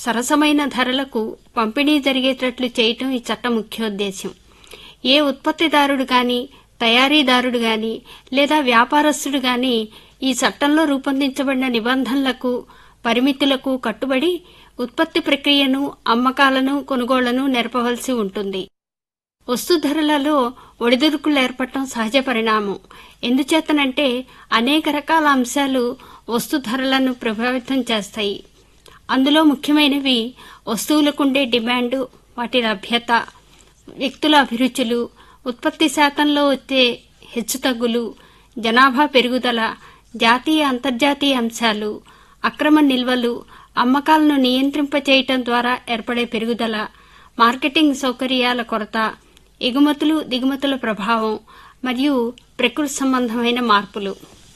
సరసమైన ధరలకు పంపిణీ జరిగేటట్లు చేయటం ఈ చట్టం ముఖ్యోద్దేశం ఏ ఉత్పత్తిదారుడు గాని తయారీదారుడు గాని లేదా వ్యాపారస్తుడు గాని ఈ చట్టంలో రూపొందించబడిన నిబంధనలకు పరిమితులకు కట్టుబడి ఉత్పత్తి ప్రక్రియను అమ్మకాలను కొనుగోళ్లను నెరపవలసి ఉంటుంది వస్తు ధరలలో ఒడిదుడుకులు ఏర్పడటం సహజ పరిణామం ఎందుచేతనంటే అనేక రకాల అంశాలు వస్తు ధరలను ప్రభావితం చేస్తాయి అందులో ముఖ్యమైనవి వస్తువులకుండే డిమాండు వాటి లభ్యత వ్యక్తుల అభిరుచులు ఉత్పత్తి శాతంలో వచ్చే హెచ్చుతగ్గులు జనాభా పెరుగుదల జాతీయ అంతర్జాతీయ అంశాలు అక్రమ నిల్వలు అమ్మకాలను నియంత్రింపచేయటం ద్వారా ఏర్పడే పెరుగుదల మార్కెటింగ్ సౌకర్యాల కొరత ఎగుమతులు దిగుమతుల ప్రభావం మరియు ప్రకృతి సంబంధమైన మార్పులు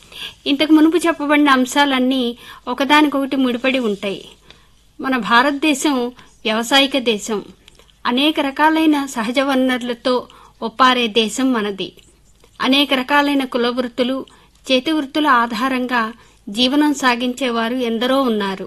ఇంతకు మునుపు చెప్పబడిన అంశాలన్నీ ఒకదానికొకటి ముడిపడి ఉంటాయి మన భారతదేశం వ్యవసాయిక దేశం అనేక రకాలైన సహజ వనరులతో ఒప్పారే దేశం మనది అనేక రకాలైన కుల వృత్తులు చేతి వృత్తుల ఆధారంగా జీవనం సాగించేవారు ఎందరో ఉన్నారు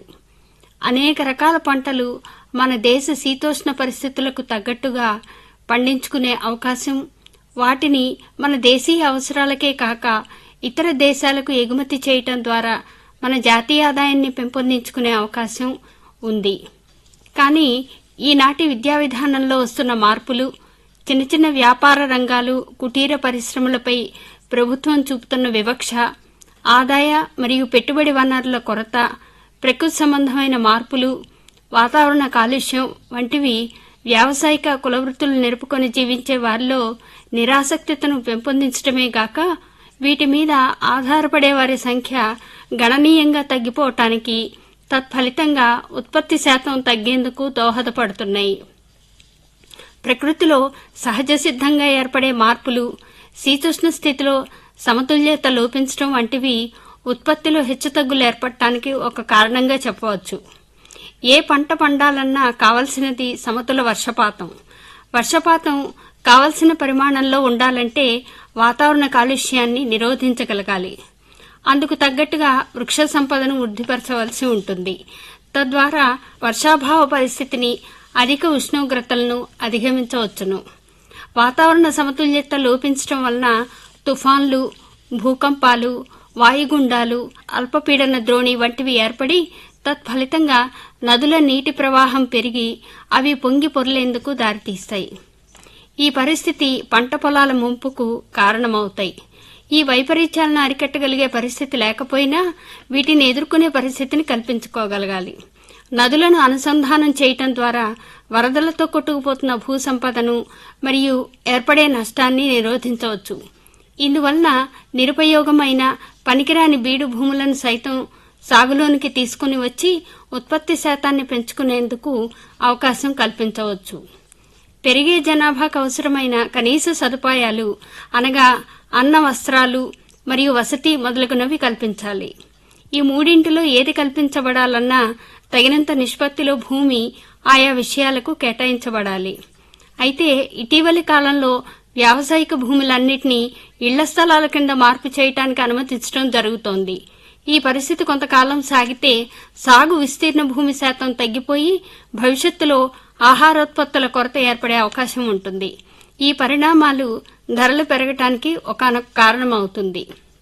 అనేక రకాల పంటలు మన దేశ శీతోష్ణ పరిస్థితులకు తగ్గట్టుగా పండించుకునే అవకాశం వాటిని మన దేశీయ అవసరాలకే కాక ఇతర దేశాలకు ఎగుమతి చేయటం ద్వారా మన జాతీయ ఆదాయాన్ని పెంపొందించుకునే అవకాశం ఉంది కానీ ఈనాటి విద్యా విధానంలో వస్తున్న మార్పులు చిన్న చిన్న వ్యాపార రంగాలు కుటీర పరిశ్రమలపై ప్రభుత్వం చూపుతున్న వివక్ష ఆదాయ మరియు పెట్టుబడి వనరుల కొరత ప్రకృతి సంబంధమైన మార్పులు వాతావరణ కాలుష్యం వంటివి వ్యావసాయిక కులవృత్తులు నిలుపుకొని జీవించే వారిలో నిరాసక్తతను పెంపొందించడమే గాక వీటి మీద ఆధారపడే వారి సంఖ్య గణనీయంగా తగ్గిపోవటానికి తత్ఫలితంగా ఉత్పత్తి శాతం తగ్గేందుకు దోహదపడుతున్నాయి ప్రకృతిలో సహజ సిద్ధంగా ఏర్పడే మార్పులు శీతోష్ణ స్థితిలో సమతుల్యత లోపించడం వంటివి ఉత్పత్తిలో హెచ్చుతగ్గులు ఏర్పడటానికి ఒక కారణంగా చెప్పవచ్చు ఏ పంట పండాలన్నా కావలసినది సమతుల వర్షపాతం వర్షపాతం కావలసిన పరిమాణంలో ఉండాలంటే వాతావరణ కాలుష్యాన్ని నిరోధించగలగాలి అందుకు తగ్గట్టుగా వృక్ష సంపదను వృద్ధిపరచవలసి ఉంటుంది తద్వారా వర్షాభావ పరిస్థితిని అధిక ఉష్ణోగ్రతలను అధిగమించవచ్చును వాతావరణ సమతుల్యత లోపించడం వలన తుఫాన్లు భూకంపాలు వాయుగుండాలు అల్పపీడన ద్రోణి వంటివి ఏర్పడి తత్ఫలితంగా నదుల నీటి ప్రవాహం పెరిగి అవి పొంగి పొర్లేందుకు దారితీస్తాయి ఈ పరిస్థితి పంట పొలాల ముంపుకు కారణమవుతాయి ఈ వైపరీత్యాలను అరికట్టగలిగే పరిస్థితి లేకపోయినా వీటిని ఎదుర్కొనే పరిస్థితిని కల్పించుకోగలగాలి నదులను అనుసంధానం చేయటం ద్వారా వరదలతో కొట్టుకుపోతున్న భూసంపదను మరియు ఏర్పడే నష్టాన్ని నిరోధించవచ్చు ఇందువలన నిరుపయోగమైన పనికిరాని బీడు భూములను సైతం సాగులోనికి తీసుకుని వచ్చి ఉత్పత్తి శాతాన్ని పెంచుకునేందుకు అవకాశం కల్పించవచ్చు పెరిగే జనాభాకు అవసరమైన కనీస సదుపాయాలు అనగా అన్న వస్త్రాలు మరియు వసతి మొదలగునవి కల్పించాలి ఈ మూడింటిలో ఏది కల్పించబడాలన్నా తగినంత నిష్పత్తిలో భూమి ఆయా విషయాలకు కేటాయించబడాలి అయితే ఇటీవలి కాలంలో వ్యావసాయిక భూములన్నింటినీ ఇళ్ల స్థలాల కింద మార్పు చేయటానికి అనుమతించడం జరుగుతోంది ఈ పరిస్థితి కొంతకాలం సాగితే సాగు విస్తీర్ణ భూమి శాతం తగ్గిపోయి భవిష్యత్తులో ఆహారోత్పత్తుల కొరత ఏర్పడే అవకాశం ఉంటుంది ఈ పరిణామాలు ధరలు పెరగటానికి ఒకనొక కారణమవుతుంది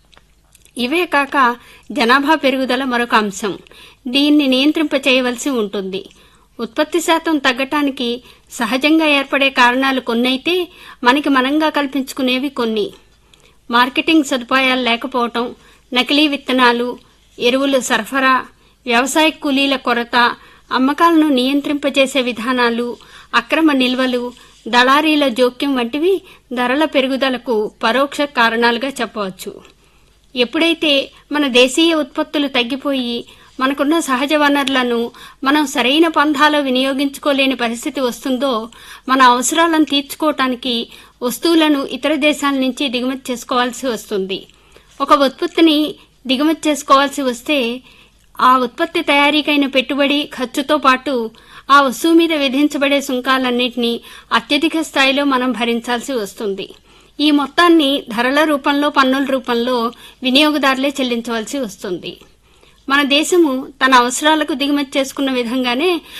ఇవే కాక జనాభా పెరుగుదల మరొక అంశం దీన్ని నియంత్రింప చేయవలసి ఉంటుంది ఉత్పత్తి శాతం తగ్గటానికి సహజంగా ఏర్పడే కారణాలు కొన్నైతే మనకి మనంగా కల్పించుకునేవి కొన్ని మార్కెటింగ్ సదుపాయాలు లేకపోవటం నకిలీ విత్తనాలు ఎరువుల సరఫరా వ్యవసాయ కూలీల కొరత అమ్మకాలను నియంత్రింపజేసే విధానాలు అక్రమ నిల్వలు దళారీల జోక్యం వంటివి ధరల పెరుగుదలకు పరోక్ష కారణాలుగా చెప్పవచ్చు ఎప్పుడైతే మన దేశీయ ఉత్పత్తులు తగ్గిపోయి మనకున్న సహజ వనరులను మనం సరైన పంథాలో వినియోగించుకోలేని పరిస్థితి వస్తుందో మన అవసరాలను తీర్చుకోవటానికి వస్తువులను ఇతర దేశాల నుంచి దిగుమతి చేసుకోవాల్సి వస్తుంది ఒక ఉత్పత్తిని దిగుమతి చేసుకోవాల్సి వస్తే ఆ ఉత్పత్తి తయారీకైన పెట్టుబడి ఖర్చుతో పాటు ఆ వస్తువు మీద విధించబడే సుంకాలన్నింటినీ అత్యధిక స్థాయిలో మనం భరించాల్సి వస్తుంది ఈ మొత్తాన్ని ధరల రూపంలో పన్నుల రూపంలో వినియోగదారులే చెల్లించవలసి వస్తుంది మన దేశము తన అవసరాలకు దిగుమతి చేసుకున్న విధంగానే